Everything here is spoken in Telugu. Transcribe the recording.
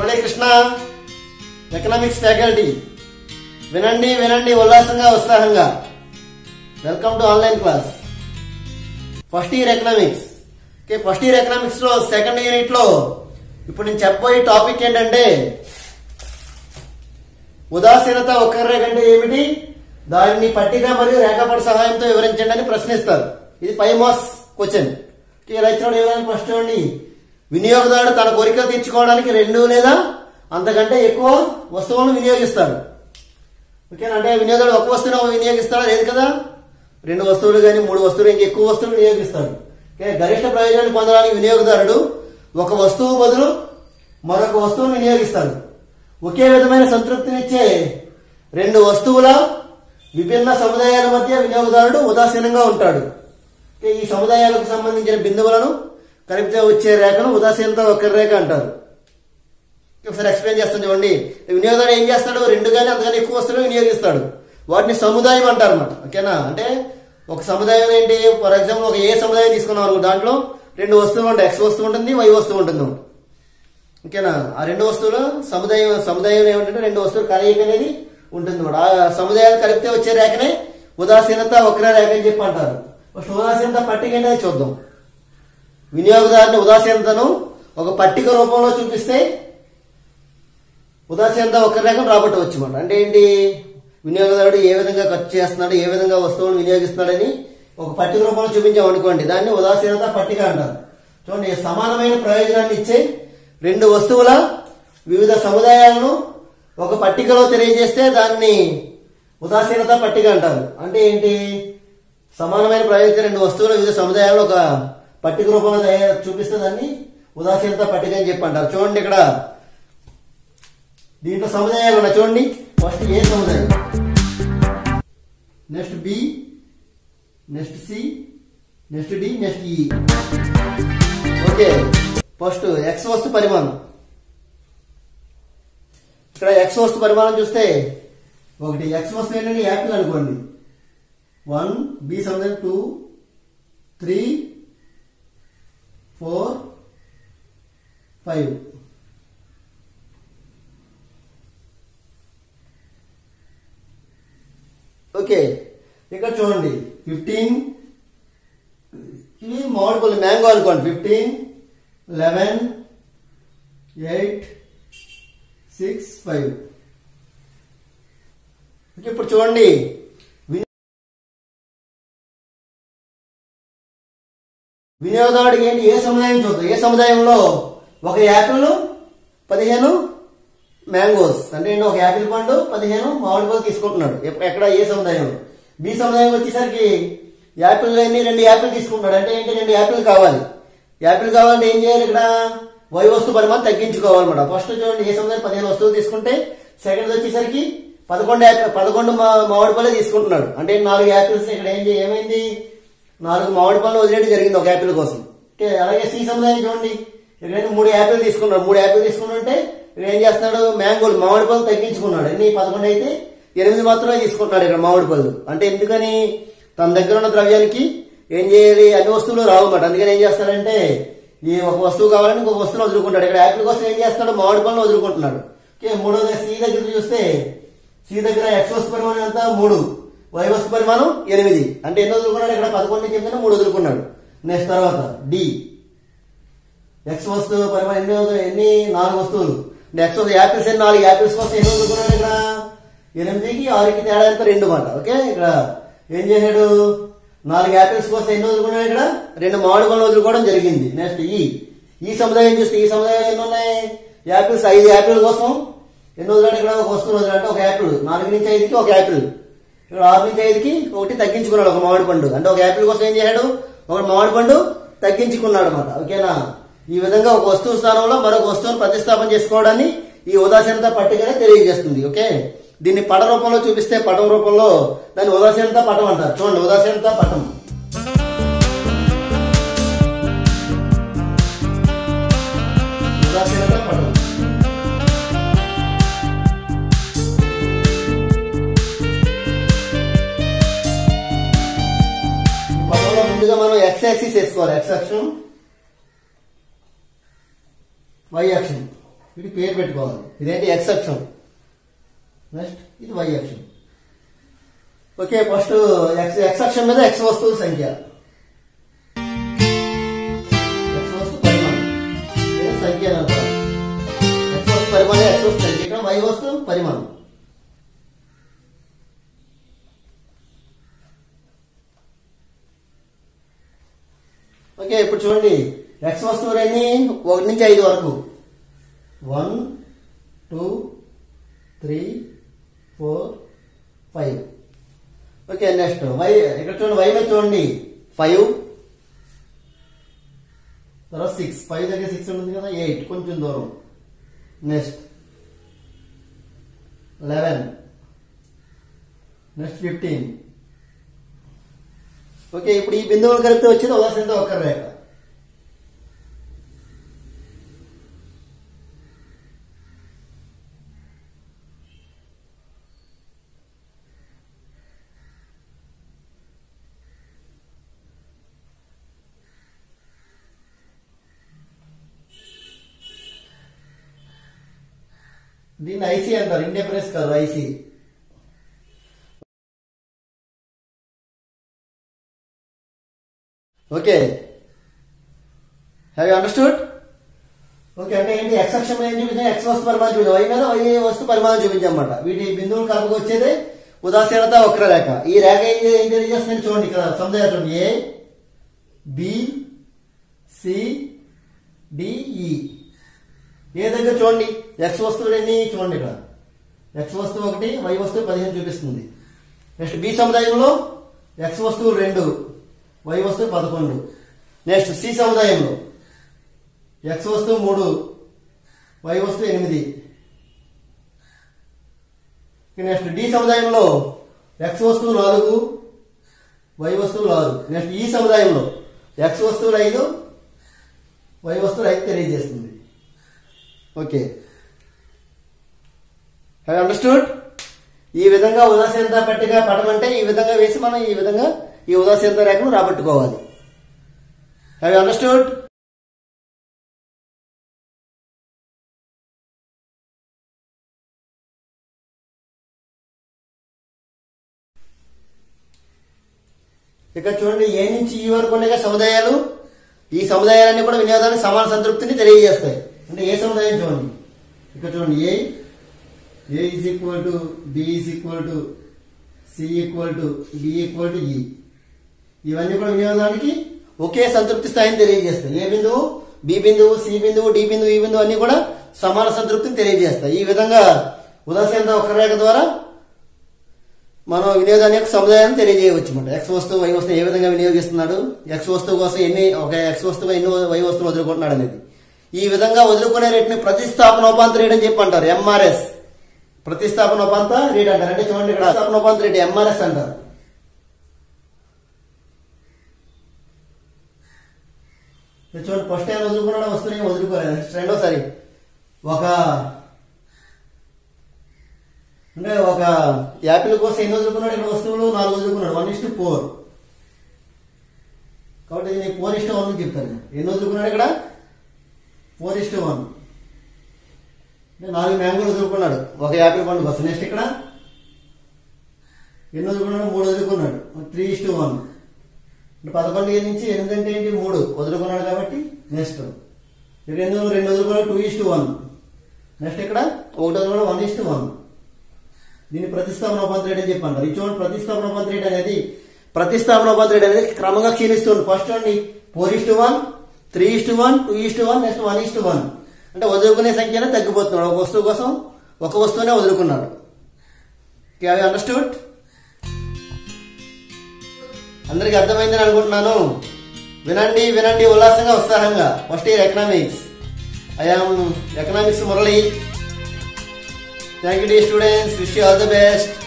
మురళీకృష్ణ ఎకనామిక్స్ ఫ్యాకల్టీ వినండి వినండి ఉల్లాసంగా ఉత్సాహంగా welcome to online class first year economics okay first year economics లో సెకండ్ యూనిట్ లో ఇప్పుడు నేను చెప్పబోయే టాపిక్ ఏంటంటే ఉదాసీనత ఒక్కరే కంటే ఏమిటి దానిని పట్టిక మరియు రేఖాపట సహాయంతో వివరించండి అని ప్రశ్నిస్తారు ఇది ఫైవ్ మార్క్స్ క్వశ్చన్ ఇలా ఇచ్చినప్పుడు ఏమైనా ఫస్ట్ చూడండి వినియోగదారుడు తన కోరికలు తీర్చుకోవడానికి రెండు లేదా అంతకంటే ఎక్కువ వస్తువులను వినియోగిస్తాడు ఓకేనా అంటే వినియోగదారుడు ఒక వస్తువును వినియోగిస్తాడా లేదు కదా రెండు వస్తువులు కానీ మూడు వస్తువులు ఇంకా ఎక్కువ వస్తువులు వినియోగిస్తాడు ఓకే గరిష్ట ప్రయోజనాన్ని పొందడానికి వినియోగదారుడు ఒక వస్తువు బదులు మరొక వస్తువును వినియోగిస్తాడు ఒకే విధమైన సంతృప్తినిచ్చే రెండు వస్తువుల విభిన్న సముదాయాల మధ్య వినియోగదారుడు ఉదాసీనంగా ఉంటాడు ఓకే, ఈ సముదాయాలకు సంబంధించిన బిందువులను కలిపితే వచ్చే రేఖను ఉదాసీనత ఒక రేఖ అంటారు ఒకసారి ఎక్స్ప్లెయిన్ చేస్తాను చూడండి వినియోగదారుడు ఏం చేస్తాడు రెండు కానీ అంతకన్నా ఎక్కువ వస్తువులు వినియోగిస్తాడు వాటిని సముదాయం అంటారు అన్నమాట ఓకేనా అంటే ఒక సముదాయం ఏంటి ఫర్ ఎగ్జాంపుల్ ఒక ఏ సముదాయం తీసుకున్నాం అనుకో దాంట్లో రెండు వస్తువులు ఉంటాయి ఎక్స్ వస్తువు ఉంటుంది వై వస్తువు ఉంటుంది అన్నమాట. ఓకేనా ఆ రెండు వస్తువులు సముదాయం సముదాయం ఏమిటంటే రెండు వస్తువులు కలయిక అనేది ఉంటుంది అన్నమాట ఆ సముదాయాలు కలిపితే వచ్చే రేఖనే ఉదాసీనత వక్ర రేఖ అని చెప్పి అంటారు ఫస్ట్ ఉదాసీనత పట్టిక అనేది చూద్దాం వినియోగదారుని ఉదాసీనతను ఒక పట్టిక రూపంలో చూపిస్తే ఉదాసీనత ఒక రేఖం రాబట్టవచ్చు అన్నమాట అంటే ఏంటి వినియోగదారుడు ఏ విధంగా ఖర్చు చేస్తున్నాడు ఏ విధంగా వస్తువులను వినియోగిస్తున్నాడని ఒక పట్టిక రూపంలో చూపించాం అనుకోండి దాన్ని ఉదాసీనత పట్టిక అంటారు చూడండి సమానమైన ప్రయోజనాన్ని ఇచ్చే రెండు వస్తువుల వివిధ సముదాయాలను ఒక పట్టికలో తెలియజేస్తే దాన్ని ఉదాసీనత పట్టిక అంటారు అంటే ఏంటి సమానమైన ప్రయోజనం రెండు వస్తువుల వివిధ సముదాయాలను ఒక పట్టిక రూపంలో తయారు చూపిస్తే దాన్ని ఉదాసీనత పట్టిక అని చెప్పి అంటారు చూడండి ఇక్కడ దీంట్లో సముదాయాలు ఉన్నాయి చూడండి ఫస్ట్ ఏ సముదాయం next B next C next D next E okay first X వస్తు పరిమాణం ఇక్కడ ఎక్స్ వస్తు పరిమాణం చూస్తే ఒకటి ఎక్స్ వస్తు ఏంటంటే యాపిల్ అనుకోండి వన్ బి సముదాయం two three four five okay ఇక్కడ చూడండి ఫిఫ్టీన్ ఇవి మామిడి పళ్ళు మ్యాంగో అనుకోండి fifteen eleven eight six five okay ఇప్పుడు చూడండి విని- వినియోగదారుడికి ఏంటి ఏ సముదాయం చూద్దాం ఏ సముదాయంలో ఒక యాపిల్ పదిహేను మ్యాంగోస్ అంటే ఏంటి ఒక యాపిల్ పండు పదిహేను మామిడి పళ్ళు తీసుకుంటున్నాడు ఎప్ప- ఎక్కడ ఏ సముదాయం బి సముదాయం వచ్చేసరికి యాపిల్ అన్ని రెండు యాపిల్ తీసుకుంటున్నాడు అంటే ఏంటి రెండు యాపిల్ కావాలి యాపిల్ కావాలంటే ఏం చేయాలి ఇక్కడ వై వస్తువు పరిమాణం తగ్గించుకోవాలన్నమాట ఫస్ట్ చూడండి ఏ సముదాయం పదిహేను వస్తువులు తీసుకుంటే సెకండ్ వచ్చేసరికి పదకొండు యాపిల్ పదకొండు మా- మామిడి పళ్ళే తీసుకుంటున్నాడు అంటే నాలుగు యాపిల్స్ ఇక్కడ ఏం చే- ఏమైంది నాలుగు మామిడి పళ్ళు వదిలేయడం జరిగింది ఒక యాపిల్ కోసం ఓకే అలాగే సి సముదాయం చూడండి ఇక్కడైతే మూడు యాపిల్ తీసుకున్నాడు మూడు యాపిల్ తీసుకున్నట్టే ఇక్కడ ఏం చేస్తున్నాడు మ్యాంగోలు మామిడి పళ్ళు తగ్గించుకున్నాడు ఎన్ని పదకొండు అయితే ఎనిమిది మాత్రమే తీసుకుంటున్నాడు ఇక్కడ మామిడి పళ్ళు అంటే ఎందుకని తన దగ్గర ఉన్న ద్రవ్యానికి ఏం చేయాలి అన్ని వస్తువులు రావు అన్నమాట అందుకని ఏం చేస్తాడంటే ఈ ఒక వస్తువు కావాలని ఇంకొక వస్తువును వదులుకుంటాడు ఇక్కడ యాపిల్ కోసం ఏం చేస్తాడు మామిడి పళ్ళను వదులుకుంటున్నాడు ఓకే మూడోది సి దగ్గర చూస్తే సి దగ్గర ఎక్స్ వస్తు పరిమాణం ఎంత మూడు వై వస్తు పరిమాణం ఎనిమిది అంటే ఎన్ని వదులుకున్నాడు ఇక్కడ పదకొండు నుంచి ఎనిమిది మూడు వదులుకున్నాడు నెక్స్ట్ తర్వాత డి ఎక్స్ వస్తువు పరిమాణం ఎన్ని వదు- ఎన్ని నాలుగు వస్తువులు ఎక్స్ వస్తువు యాపిల్స్ ఎన్ని నాలుగు యాపిల్స్ కోసం ఎన్ని వదులుకున్నాడు ఇక్కడ ఎనిమిదికి ఆరుకి తేడా ఎంత రెండు మాట ఓకే ఇక్కడ ఏం చేశాడు నాలుగు యాపిల్స్ కోసం ఎన్ని వదులుకున్నాడు ఇక్కడ రెండు మామిడి పళ్ళు వదులుకోవడం జరిగింది నెక్స్ట్ ఈ ఈ సముదాయం చూస్తే ఈ సముదాయం ఎన్ని ఉన్నాయి యాపిల్స్ ఐదు యాపిల్ కోసం ఎన్ని వదిలాడు ఇక్కడ ఒక వస్తువు వదిలాడు ఒక యాపిల్ నాలుగు నుంచి ఐదుకి ఒక యాపిల్ ఇక్కడ ఆరు నుంచి ఐదుకి ఒకటి తగ్గించుకున్నాడు ఒక మామిడి పండు అంటే ఒక యాపిల్ కోసం ఏం చేశాడు ఒక మామిడి పండు తగ్గించుకున్నాడు అనమాట ఓకేనా ఈ విధంగా ఒక వస్తువు స్థానంలో మరొక వస్తువును ప్రతిస్థాపన చేసుకోవడాన్ని ఈ ఉదాసీనత పట్టికనే తెలియజేస్తుంది ఓకే దీన్ని పట రూపంలో చూపిస్తే పటం రూపంలో దాన్ని ఉదాసీనత పటం అంటారు చూడండి ఉదాసీనత పటం ఉదాసీనత పటం పదంలో ముందుగా మనం ఎక్స్ యాక్సిస్ వేసుకోవాలి ఎక్స్ అక్షం వై అక్షం వీటి పేరు పెట్టుకోవాలి ఇదేంటి ఎక్స్ అక్షం నెక్స్ట్ ఇది వై అక్షం ఓకే ఫస్ట్ ఎక్స్ ఎక్స్ అక్షం మీద ఎక్స్ వస్తువుల సంఖ్య ఎక్స్ వస్తు పరిమాణం లేదా సంఖ్య అని అనుకోవాలి ఎక్స్ వస్తు పరిమాణం ఎక్స్ వస్తు సంఖ్య ఇక్కడ వై వస్తు పరిమాణం ఓకే ఇప్పుడు చూడండి ఎక్స్ వస్తువులు ఎన్ని ఒకటి నుంచి ఐదు వరకు one two three four five okay next y ఇక్కడ చూడండి వై మీద చూడండి ఫైవ్ తర్వాత సిక్స్ ఫైవ్ దగ్గర సిక్స్ ఉంటుంది కదా ఎయిట్ కొంచెం దూరం next eleven next fifteen okay ఇప్పుడు ఈ బిందువులు కలిపితే వచ్చేది ఉదాసీనత ఒక్క రేఖ దీన్ని ఐసీ అంటారు ఇండిపెండెన్స్ కాదు IC okay have you understood okay అంటే ఏంటి ఎక్స్ అక్షం ఏం చూపించాం ఎక్స్ వస్తు పరిమాణం చూపించాం వై మీద వై వస్తు పరిమాణం చూపించామన్నమాట వీటి బిందువులు కలుపుకు వచ్చేది ఉదాసీనత వక్రరేఖ ఈ రేఖ ఏం చే- ఏం తెలియజేస్తుంది చూడండి ఇక్కడ సముదాయం చూడండి A B C D E A దగ్గర చూడండి ఎక్స్ వస్తువులు ఎన్ని చూడండి ఇక్కడ ఎక్స్ వస్తువు ఒకటి వై వస్తువు పదిహేను చూపిస్తుంది నెక్స్ట్ బి సముదాయంలో ఎక్స్ వస్తువులు రెండు వై వస్తువు పదకొండు నెక్స్ట్ సి సముదాయంలో ఎక్స్ వస్తువు మూడు వై వస్తువు ఎనిమిది నెక్స్ట్ డి సముదాయంలో ఎక్స్ వస్తువు నాలుగు వై వస్తువులు ఆరు నెక్స్ట్ ఈ సముదాయంలో ఎక్స్ వస్తువులు ఐదు వై వస్తువులు ఐదు తెలియజేస్తుంది ఓకే హ్యావ్ అండర్స్టూడ్ ఈ విధంగా ఉదాసీనత పట్టిక పడమంటే ఈ విధంగా వేసి మనం ఈ విధంగా ఈ ఉదాసీనత రేఖను రాబట్టుకోవాలి హ్యావ్ అండర్స్టూడ్ ఇక చూడండి ఏ నుంచి ఈ వరకు ఉండే సముదాయాలు ఈ సముదాయాలన్నీ కూడా వినియోగానికి సమాన సంతృప్తిని తెలియజేస్తాయి అంటే ఏ సముదాయం చూడండి ఇక్కడ చూడండి A A is equal to B is equal to C equal to B equal to E ఇవన్నీ కూడా వినియోగానికి ఒకే సంతృప్తి స్థాయిని తెలియజేస్తాయి ఏ బిందువు బి బిందువు సి బిందువు డి బిందువు ఈ బిందువు అన్ని కూడా సమాన సంతృప్తిని తెలియజేస్తాయి ఈ విధంగా ఉదాసీనత వక్రరేఖ ద్వారా మనం వినియోగాన్ని యొక్క సముదాయాన్ని తెలియజేయవచ్చు అనమాట ఎక్స్ వస్తువు వై వస్తువు ఏ విధంగా వినియోగిస్తున్నాడు ఎక్స్ వస్తువు కోసం ఎన్ని ఒక ఎక్స్ వస్తువు ఎన్ని వై వస్తువు వదులుకుంటున్నాడు అనేది ఈ విధంగా వదులుకునే రేటుని ప్రతిస్థాపన ఉపాంత రేట్ అని చెప్పి అంటారు ఎంఆర్ఎస్ ప్రతిస్థాపన ఉపాంత రేట్ అంటారు అంటే చూడండి ఇక్కడ ప్రతిస్థాపన ఉపాంత రేట్ ఎంఆర్ఎస్ అంటారు ఇక్కడ చూడండి ఫస్ట్ టైం వదులుకున్నాడు వస్తువుని వదులుకోలేదు నెక్స్ట్ రెండోసారి ఒక అంటే ఒక యాపిల్ కోసం ఎన్ని వదులుకున్నాడు ఇక్కడ వస్తువులు నాలుగు వదులుకున్నాడు వన్ ఇస్ టు ఫోర్ కాబట్టి ఇది ఫోర్ ఇస్ వన్ అని చెప్తాను నేను. ఎన్ని వదులుకున్నాడు ఇక్కడ ఫోర్ ఇస్ వన్ అంటే నాలుగు మ్యాంగోలు వదులుకున్నాడు ఒక యాపిల్ పండు కోసం నెక్స్ట్ ఇక్కడ ఎన్ని వదులుకున్నాడు మూడు వదులుకున్నాడు త్రీ ఇస్ టు వన్ అంటే పదకొండు నుంచి ఎనిమిది అంటే ఏంటి మూడు వదులుకున్నాడు కాబట్టి నెక్స్ట్ ఇక్కడ ఎన్ని రెండు వదులుకున్నాడు two is to one next ఇక్కడ ఒకటి వదులుకున్నాడు వన్ ఇస్ టు వన్ దీన్ని ప్రతిస్థాపన ఉపాంత రేట్ అని చెప్పంటారు ఈ చూడండి ప్రతిస్థాపన ఉపాంత రేట్ అనేది ప్రతిస్థాపన ఉపాంత రేట్ అనేది క్రమంగా క్షీణిస్తుంది ఫస్ట్ అండి four is to one three is to one two is to one next one is to one అంటే వదులుకునే సంఖ్యనే తగ్గిపోతున్నాడు ఒక వస్తువు కోసం ఒక వస్తువునే వదులుకున్నాడు అవి అండర్స్టూడ్ అందరికి అర్థమైందని అనుకుంటున్నాను వినండి వినండి ఉల్లాసంగా ఉత్సాహంగా first year economics I'm economics Murali thank you the students wish you all the best